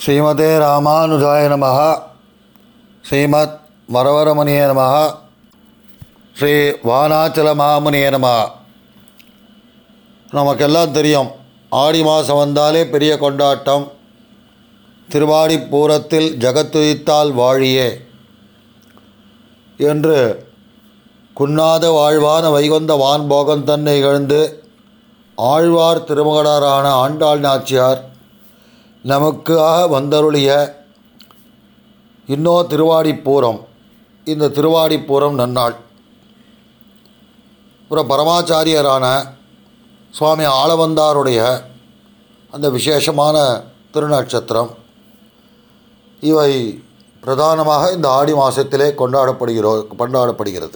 ஸ்ரீமதே ராமானுஜாய நமः ஸ்ரீமத் வரவரமுனிய நமः ஸ்ரீ வானாச்சல மாமுனிய நமः நமக்கெல்லாம் தெரியும் ஆடி மாதம் வந்தாலே பெரிய கொண்டாட்டம் திருவாடிப்பூரத்தில் ஜகத்துதித்தால் வாழியே என்று குன்னாத வாழ்வான வைகுந்த வான்போகம் தன்னை இழந்து ஆழ்வார் திருமகளாரான ஆண்டாள் நாச்சியார் நமக்காக வந்தருளிய இன்னோ திருவாடிப்பூரம் இந்த திருவாடிப்பூரம் நன்னாள் அப்புறம் பரமாச்சாரியரான சுவாமி ஆளவந்தாருடைய அந்த விசேஷமான திருநட்சத்திரம் இவை பிரதானமாக இந்த ஆடி மாதத்திலே கொண்டாடப்படுகிறோ கொண்டாடப்படுகிறது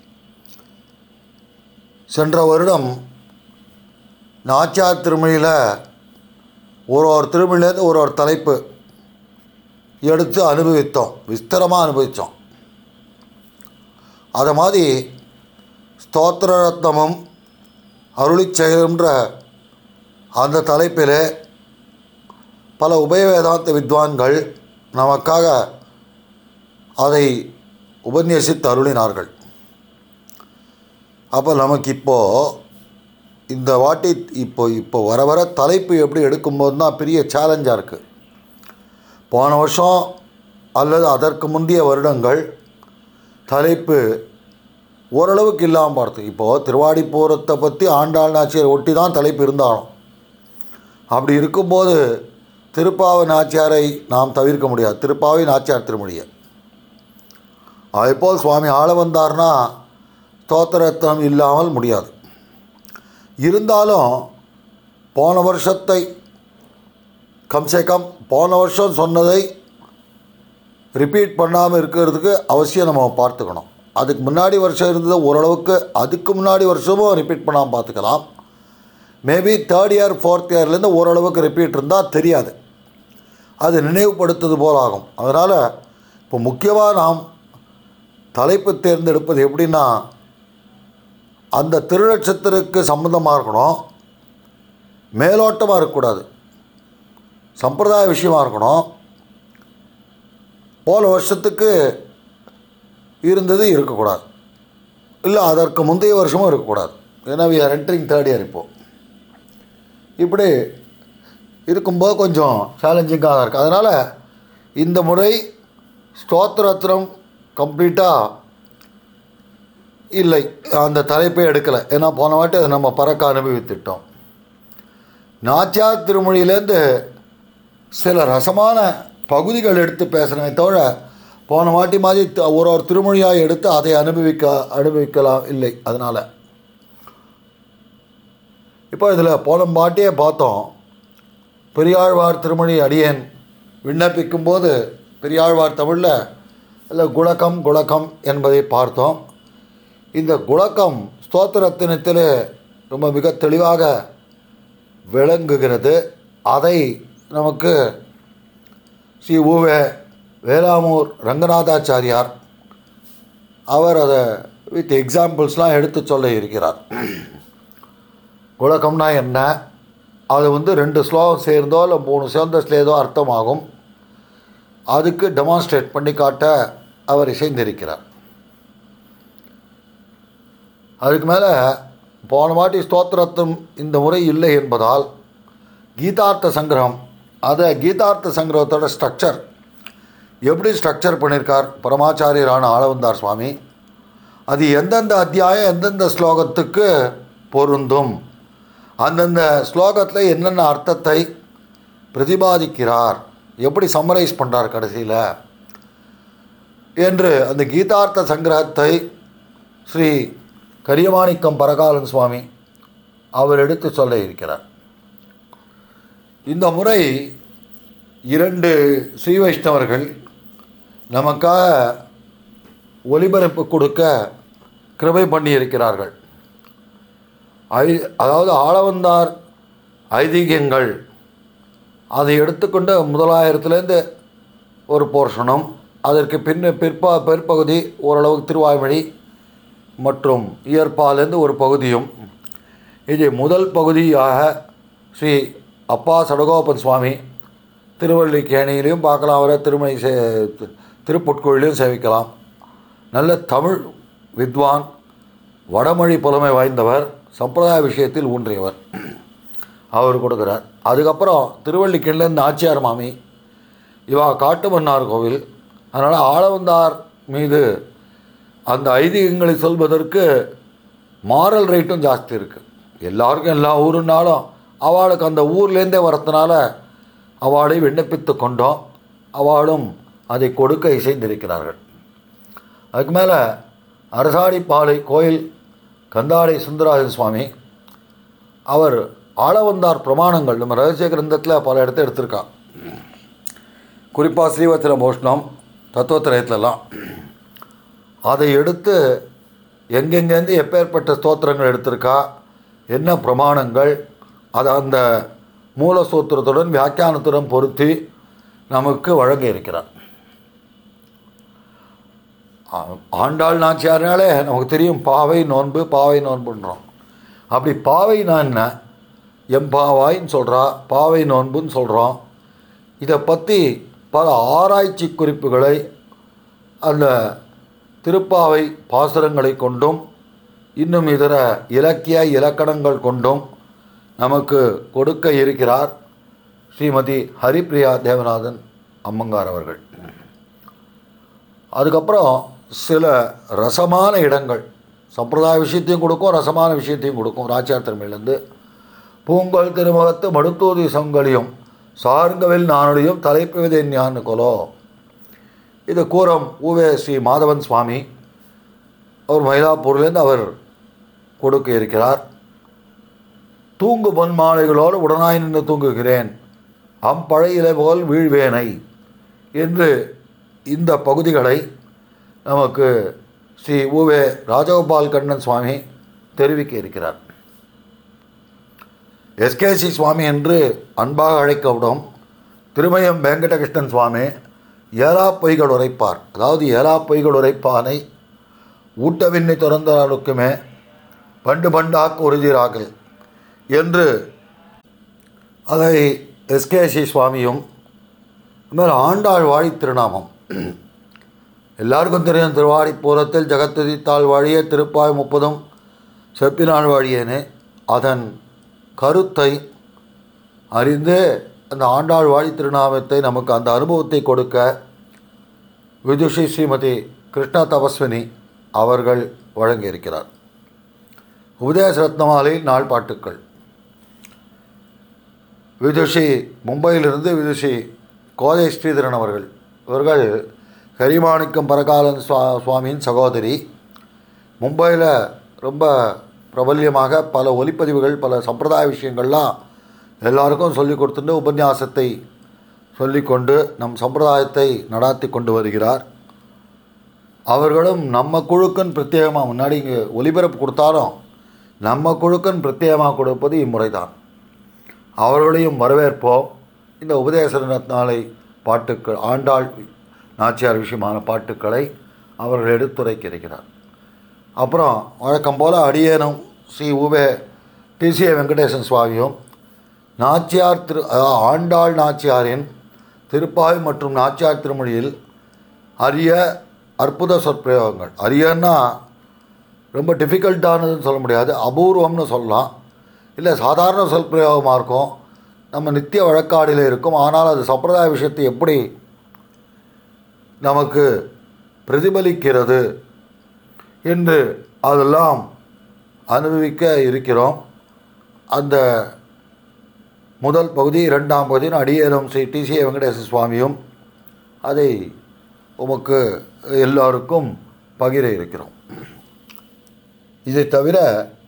சென்ற வருடம் நாச்சியார் திருமொழியில் ஒரு ஒரு திருமொழியிலேருந்து ஒரு ஒரு தலைப்பு எடுத்து அனுபவித்தோம் விஸ்தரமாக அனுபவித்தோம் அதை மாதிரி ஸ்தோத்திர ரத்னமும் அருளிச்செயல்ன்ற அந்த தலைப்பில் பல உபயவேதாந்த வித்வான்கள் நமக்காக அதை உபன்யசித்து அருளினார்கள் அப்போ நமக்கு இப்போது இந்த வாட்டி இப்போ இப்போ வர வர தலைப்பு எப்படி எடுக்கும்போது தான் பெரிய சேலஞ்சாக இருக்குது போன வருஷம் அல்லது அதற்கு முந்தைய வருடங்கள் தலைப்பு ஓரளவுக்கு இல்லாமல் பார்த்து இப்போது திருவாடிப்பூரத்தை பற்றி ஆண்டாள் நாச்சியார் ஒட்டி தான் தலைப்பு இருந்தாலும் அப்படி இருக்கும்போது திருப்பாவை நாச்சியாரை நாம் தவிர்க்க முடியாது திருப்பாவை நாச்சியார் திருமொழியை அதேபோல் சுவாமி ஆள வந்தார்னா ஸ்தோத்திரத்தம் இல்லாமல் முடியாது இருந்தாலும் போன வருஷத்தை கம்சே கம் போன வருஷம் சொன்னதை ரிப்பீட் பண்ணாமல் இருக்கிறதுக்கு அவசியம் நம்ம பார்த்துக்கணும் அதுக்கு முன்னாடி வருஷம் இருந்தது ஓரளவுக்கு அதுக்கு முன்னாடி வருஷமும் ரிப்பீட் பண்ணாமல் பார்த்துக்கலாம் மேபி தேர்ட் இயர் ஃபோர்த் இயர்லேருந்து ஓரளவுக்கு ரிப்பீட் இருந்தால் தெரியாது அது நினைவுபடுத்துவது போல் ஆகும் அதனால் இப்போ முக்கியமாக நாம் தலைப்பு தேர்ந்தெடுப்பது எப்படின்னா அந்த திருநட்சத்திரக்கு சம்மந்தமாக இருக்கணும் மேலோட்டமாக இருக்கக்கூடாது சம்பிரதாய விஷயமாக இருக்கணும் போன வருஷத்துக்கு இருந்தது இருக்கக்கூடாது இல்லை அதற்கு முந்தைய வருஷமும் இருக்கக்கூடாது ஏன்னா we are entering third year இப்போது இப்படி இருக்கும்போது கொஞ்சம் சேலஞ்சிங்காக இருக்குது அதனால் இந்த முறை ஸ்தோத்திரத்திரம் கம்ப்ளீட்டாக இல்லை அந்த தலைப்பே எடுக்கலை ஏன்னா போன வாட்டி அதை நம்ம பறக்க அனுபவித்துட்டோம் நாச்சியார் திருமொழியிலேருந்து சில ரசமான பகுதிகள் எடுத்து பேசுகிறமே தவிர போன வாட்டி மாதிரி த- ஒரு ஒரு திருமொழியாக எடுத்து அதை அனுபவிக்க அனுபவிக்கலாம் இல்லை அதனால் இப்போ இதில் போன பாட்டியே பார்த்தோம் பெரியாழ்வார் திருமொழி அடியேன் விண்ணப்பிக்கும்போது பெரியாழ்வார் தமிழில் இல்லை குணக்கம் குணக்கம் என்பதை பார்த்தோம் இந்த குணக்கம் ஸ்தோத்திரத்தினத்தில் ரொம்ப மிக தெளிவாக விளங்குகிறது அதை நமக்கு ஸ்ரீ ஊவே வேளாமூர் ரங்கநாதாச்சாரியார் அவர் அதை வித் எக்ஸாம்பிள்ஸ்லாம் எடுத்து சொல்ல இருக்கிறார் குலக்கம்னா என்ன அது வந்து ரெண்டு ஸ்லோகம் சேர்ந்தோ இல்லை மூணு சேர்ந்த ஸ்லேதோ அர்த்தமாகும் அதுக்கு டெமான்ஸ்ட்ரேட் பண்ணி காட்ட அவர் இசைந்திருக்கிறார் அதுக்கு மேலே போன வாட்டி ஸ்தோத்திரத்தும் இந்த முறை இல்லை என்பதால் கீதார்த்த சங்கிரகம் அதை கீதார்த்த சங்கிரகத்தோட ஸ்ட்ரக்சர் எப்படி ஸ்ட்ரக்சர் பண்ணியிருக்கார் பரமாச்சாரியரான ஆளவந்தார் சுவாமி அது எந்தெந்த அத்தியாயம் எந்தெந்த ஸ்லோகத்துக்கு பொருந்தும் அந்தந்த ஸ்லோகத்தில் என்னென்ன அர்த்தத்தை பிரதிபாதிக்கிறார் எப்படி சம்மரைஸ் பண்ணுறார் கடைசியில் என்று அந்த கீதார்த்த சங்கிரகத்தை ஸ்ரீ கரியமாணிக்கம் பரகாலன் சுவாமி அவர் எடுத்து சொல்ல இருக்கிறார் இந்த முறை இரண்டு ஸ்ரீ வைஷ்ணவர்கள் நமக்காக ஒலிபரப்பு கொடுக்க கிருபை பண்ணியிருக்கிறார்கள் ஐ அதாவது ஆளவந்தார் ஐதீகங்கள் அதை எடுத்துக்கொண்டு முதலாயிரத்துலேருந்து ஒரு போர்ஷனும் அதற்கு பின் பிற்பா பிற்பகுதி ஓரளவுக்கு திருவாய்மொழி மற்றும் இயற்பாலேருந்து ஒரு பகுதியும் இது முதல் பகுதியாக ஸ்ரீ அப்பா சடகோபன் சுவாமி திருவள்ளிக்கேணியிலையும் பார்க்கலாம் அவரை திருமணி சே திருப்புட்கோயிலையும் சேவிக்கலாம் நல்ல தமிழ் வித்வான் வடமொழி புலமை வாய்ந்தவர் சம்பிரதாய விஷயத்தில் ஊன்றியவர் அவர் கொடுக்குறார் அதுக்கப்புறம் திருவள்ளிக்கேணிலேருந்து நாச்சியார் மாமி இவா காட்டுமன்னார் கோவில் அதனால் ஆளவந்தார் மீது அந்த ஐதீகங்களை சொல்வதற்கு மாரல் ரேட்டும் ஜாஸ்தி இருக்குது எல்லாருக்கும் எல்லா ஊருனாலும் அவளுக்கு அந்த ஊர்லேருந்தே வரதுனால அவளை விண்ணப்பித்து கொண்டோம் அவளும் அதை கொடுக்க இசைந்திருக்கிறார்கள் அதுக்கு மேலே அரசாடிப்பாலை கோயில் கந்தாடை சுந்தராஜன் சுவாமி அவர் ஆளவந்தார் பிரமாணங்கள் நம்ம ரகசிய கிரந்தத்தில் பல இடத்த எடுத்திருக்கான் குறிப்பாக ஸ்ரீவத்திர மோஷ்ணம் தத்துவத்திரயத்துலலாம் அதை எடுத்து எங்கெங்கேருந்து எப்பேற்பட்ட ஸ்தோத்திரங்கள் எடுத்திருக்கா என்ன பிரமாணங்கள் அதை அந்த மூல சூத்திரத்துடன் வியாக்கியானத்துடன் பொருத்தி நமக்கு வழங்க இருக்கிறார் ஆ- ஆண்டாள் நாச்சியார்னாலே நமக்கு தெரியும் பாவை நோன்பு பாவை நோன்புன்றோம் அப்படி பாவைனா என்ன எம்பாவாயின்னு சொல்கிறா பாவை நோன்புன்னு சொல்கிறோம் இதை பற்றி பல ஆராய்ச்சி குறிப்புகளை அந்த திருப்பாவை பாசுரங்களை கொண்டும் இன்னும் இதர இலக்கிய இலக்கணங்கள் கொண்டும் நமக்கு கொடுக்க இருக்கிறார் ஸ்ரீமதி ஹரிப்பிரியா தேவநாதன் அம்மங்கார் அவர்கள் அதுக்கப்புறம் சில ரசமான இடங்கள் சம்பிரதாய விஷயத்தையும் கொடுக்கும் ரசமான விஷயத்தையும் கொடுக்கும் ராச்சியார் திறமையிலேருந்து பூங்கொல் திருமுகத்து மடுத்தூதி சங்கலியும் சார்ங்கவில் நானுடையும் தலைப்புவதே ஞான கொலோ இது கூரம் ஊவே ஸ்ரீ மாதவன் சுவாமி அவர் மயிலாப்பூர்லேருந்து அவர் கொடுக்க இருக்கிறார் தூங்கு பொன் மாலைகளோடு உடனாய் நின்று தூங்குகிறேன் அம்பழையிலை போல் வீழ்வேனை என்று இந்த பகுதிகளை நமக்கு ஸ்ரீ ஊவே ராஜகோபால் கண்ணன் சுவாமி தெரிவிக்க இருக்கிறார் எஸ்கேசி சுவாமி என்று அன்பாக அழைக்கப்படும் திருமயம் வெங்கடகிருஷ்ணன் சுவாமி ஏலா பொய்கள் உரைப்பார் அதாவது ஏலா பொய்கள் உரைப்பானை ஊட்டவிண்ணை துறந்தாருக்குமே பண்டு பண்டாக்கு உறுதிராகல் என்று அதை எஸ்கேசி சுவாமியும் இதுமாதிரி ஆண்டாள் வாழி திருநாமம் எல்லாருக்கும் தெரியும் திருவாடிப்பூரத்தில் ஜெகத்துதித்தாள் வாழிய திருப்பாய் முப்பதும் செப்பினாள் வாழியேனே அதன் கருத்தை அறிந்து அந்த ஆண்டாள் வாழி திருநாமத்தை நமக்கு அந்த அனுபவத்தை கொடுக்க விதுஷி ஸ்ரீமதி கிருஷ்ணா தபஸ்வினி அவர்கள் வழங்கியிருக்கிறார் உபதேச ரத்னமாலை நாள் பாட்டுக்கள் விதுஷி மும்பையிலிருந்து விதுஷி கோதை ஸ்ரீதரன் அவர்கள் இவர்கள் கரிமாணிக்கம் பரகாலன் சுவா சுவாமியின் சகோதரி மும்பையில் ரொம்ப பிரபல்யமாக பல ஒலிப்பதிவுகள் பல சம்பிரதாய விஷயங்கள்லாம் எல்லாருக்கும் சொல்லி கொடுத்துட்டு உபன்யாசத்தை சொல்லிக்கொண்டு நம் சம்பிரதாயத்தை நடாத்தி கொண்டு வருகிறார் அவர்களும் நம்ம குழுக்குன்னு பிரத்யேகமாக முன்னாடி இங்கே ஒலிபரப்பு கொடுத்தாலும் நம்ம குழுக்குன்னு பிரத்யேகமாக கொடுப்பது இம்முறை தான் அவர்களையும் வரவேற்போம் இந்த உபதேச நாளை பாட்டுக்கள் ஆண்டாள் நாச்சியார் விஷயமான பாட்டுக்களை அவர்கள் எடுத்துரைக்க இருக்கிறார் அப்புறம் வழக்கம் போல் அடியேனும் ஸ்ரீ உவே டிசிஏ வெங்கடேசன் சுவாமியும் நாச்சியார் திரு அதாவது ஆண்டாள் நாச்சியாரின் திருப்பாய் மற்றும் நாச்சியார் திருமொழியில் அரிய அற்புத சொற்பிரயோகங்கள் அரியன்னா ரொம்ப டிஃபிகல்ட்டானதுன்னு சொல்ல முடியாது அபூர்வம்னு சொல்லலாம் இல்லை சாதாரண சொற்பிரயோகமாக இருக்கும் நம்ம நித்திய வழக்காடில் இருக்கும் ஆனால் அது சம்பிரதாய விஷயத்தை எப்படி நமக்கு பிரதிபலிக்கிறது என்று அதெல்லாம் அனுபவிக்க இருக்கிறோம் அந்த முதல் பகுதி இரண்டாம் பகுதியின் அடியேறும் ஸ்ரீ டிசிஏ வெங்கடேச சுவாமியும் அதை உமக்கு எல்லாருக்கும் பகிர இருக்கிறோம் இதை தவிர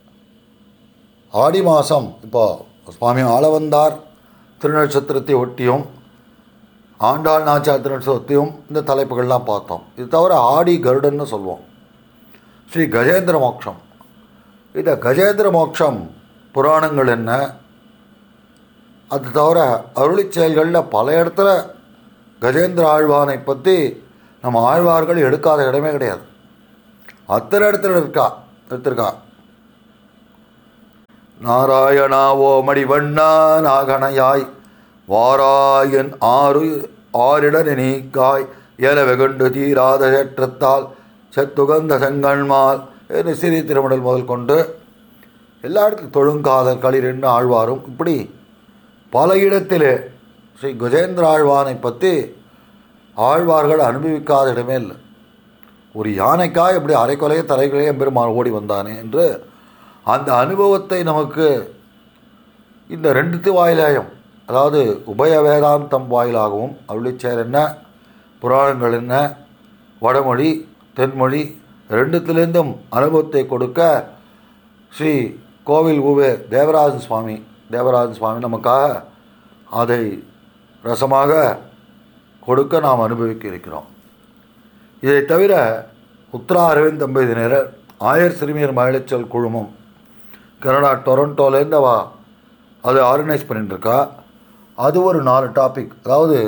ஆடி மாதம் இப்போ சுவாமி ஆளவந்தார் திருநட்சத்திரத்தை ஒட்டியும் ஆண்டாள் நாச்சார் திருநட்சத்திரத்தையும் இந்த தலைப்புகள்லாம் பார்த்தோம் இது தவிர ஆடி கருடன்னு சொல்லுவோம் ஸ்ரீ கஜேந்திர மோட்சம் இந்த கஜேந்திர மோட்சம் புராணங்கள் என்ன அது தவிர அருளிச் செயல்களில் பல இடத்துல கஜேந்திர ஆழ்வானை பற்றி நம்ம ஆழ்வார்கள் எடுக்காத இடமே கிடையாது அத்தனை இடத்துல இருக்கா எடுத்திருக்கா நாராயணா ஓ மடிவண்ணா நாகணையாய் வாராயன் ஆறு ஆரிடர் நீக்காய் ஏல வெகுண்டு தீராத ஏற்றத்தால் செத்துகந்த செங்கண்மால் என்று சிறி திருமடல் முதல் கொண்டு எல்லா இடத்துலையும் தொழுங்காதல் களிரென்று ஆழ்வாரும் இப்படி பல இடத்திலே ஸ்ரீ கஜேந்திர ஆழ்வானை பற்றி ஆழ்வார்கள் அனுபவிக்காத இடமே இல்லை ஒரு யானைக்காய் இப்படி அரைக்கொலையே தரைக்கொலையே பெருமாள் ஓடி வந்தானே என்று அந்த அனுபவத்தை நமக்கு இந்த ரெண்டு வாயிலாயும் அதாவது உபய வேதாந்தம் வாயிலாகவும் அருளிச்சேர் என்ன புராணங்கள் என்ன வடமொழி தென்மொழி ரெண்டுத்திலேருந்தும் அனுபவத்தை கொடுக்க ஸ்ரீ கோவில் உவே தேவராஜன் சுவாமி தேவராஜன் சுவாமி நமக்காக அதை ரசமாக கொடுக்க நாம் அனுபவிக்க இருக்கிறோம் இதை தவிர உத்தரா அரவிந்த் தம்பதியினர் ஆயர் சிறுமியர் மகிழ்ச்சல் குழுமம் கனடா டொரண்டோலேருந்து அவ அது ஆர்கனைஸ் பண்ணிட்டுருக்கா அது ஒரு நாலு டாபிக் அதாவது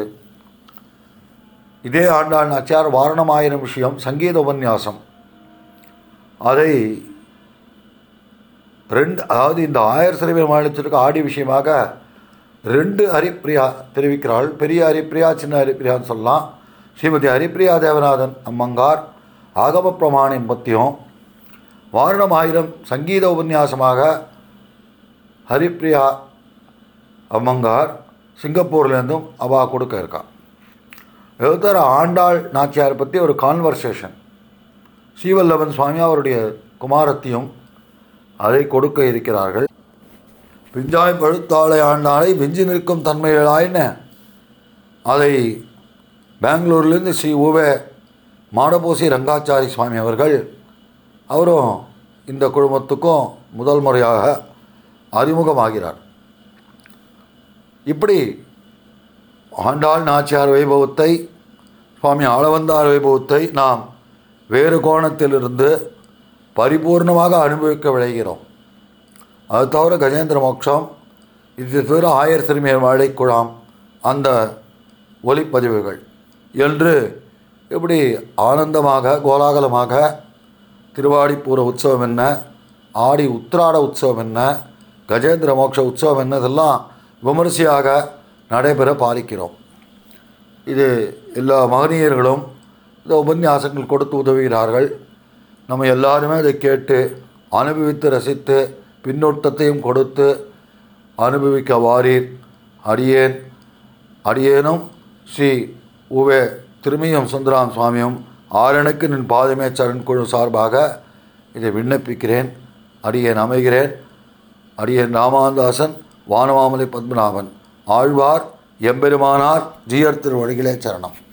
இதே ஆண்டாள் நாச்சியார் வாரணமாயிரம் விஷயம் சங்கீத உபன்யாசம் அதை ரெண்டு அதாவது இந்த ஆயர் சிறுமியர் மகிழ்ச்சிக்கு ஆடி விஷயமாக ரெண்டு ஹரிப்பிரியா தெரிவிக்கிறாள் பெரிய ஹரிப்பிரியா சின்ன ஹரிப்பிரியான்னு சொல்லலாம் ஸ்ரீமதி ஹரிப்பிரியா தேவநாதன் அம்மங்கார் ஆகம பிரமாணம் பற்றியும் வாரணம் ஆயிரம் சங்கீத உபன்யாசமாக ஹரிப்பிரியா அம்மங்கார் சிங்கப்பூர்லேருந்தும் அவா கொடுக்க இருக்கா எழுத்தர ஆண்டாள் நாச்சியார் பற்றி ஒரு கான்வர்சேஷன் ஸ்ரீவல்லவன் சுவாமி அவருடைய குமாரத்தையும் அதை கொடுக்க இருக்கிறார்கள் பிஞ்சாய் பழுத்தாளை ஆண்டாளை விஞ்சி நிற்கும் தன்மைகளாயின அதை பெங்களூர்லேருந்து ஸ்ரீ ஊவே மாடபோசி ரங்காச்சாரி சுவாமி அவர்கள் அவரும் இந்த குழுமத்துக்கும் முதல் முறையாக அறிமுகமாகிறார் இப்படி ஆண்டாள் நாச்சியார் வைபவத்தை சுவாமி ஆளவந்தார் வைபவத்தை நாம் வேறு கோணத்திலிருந்து பரிபூர்ணமாக அனுபவிக்க விளைகிறோம் அது தவிர கஜேந்திர மோட்சம் இது தவிர ஆயர் சிறுமியர் வாழை குழாம் அந்த ஒலிப்பதிவுகள் என்று இப்படி ஆனந்தமாக கோலாகலமாக திருவாடிப்பூர உற்சவம் என்ன ஆடி உத்திராட உற்சவம் என்ன கஜேந்திர மோட்ச உற்சவம் என்ன இதெல்லாம் விமரிசையாக நடைபெற பாலிக்கிறோம் இது எல்லா மகனீயர்களும் இந்த உபன்யாசங்கள் கொடுத்து உதவுகிறார்கள் நம்ம எல்லாருமே அதை கேட்டு அனுபவித்து ரசித்து பின்னூட்டத்தையும் கொடுத்து அனுபவிக்க வாரீர் அடியேன் அடியேனும் ஸ்ரீ உவே திருமியம் சுந்தராம் சுவாமியும் ஆரனுக்கு நின் பாதமே சரண் குழு சார்பாக இதை விண்ணப்பிக்கிறேன் அடியேன் அமைகிறேன் அடியேன் ராமாந்தாசன் வானமாமலை பத்மநாபன் ஆழ்வார் எம்பெருமானார் ஜீயர் திருவழிகளே சரணம்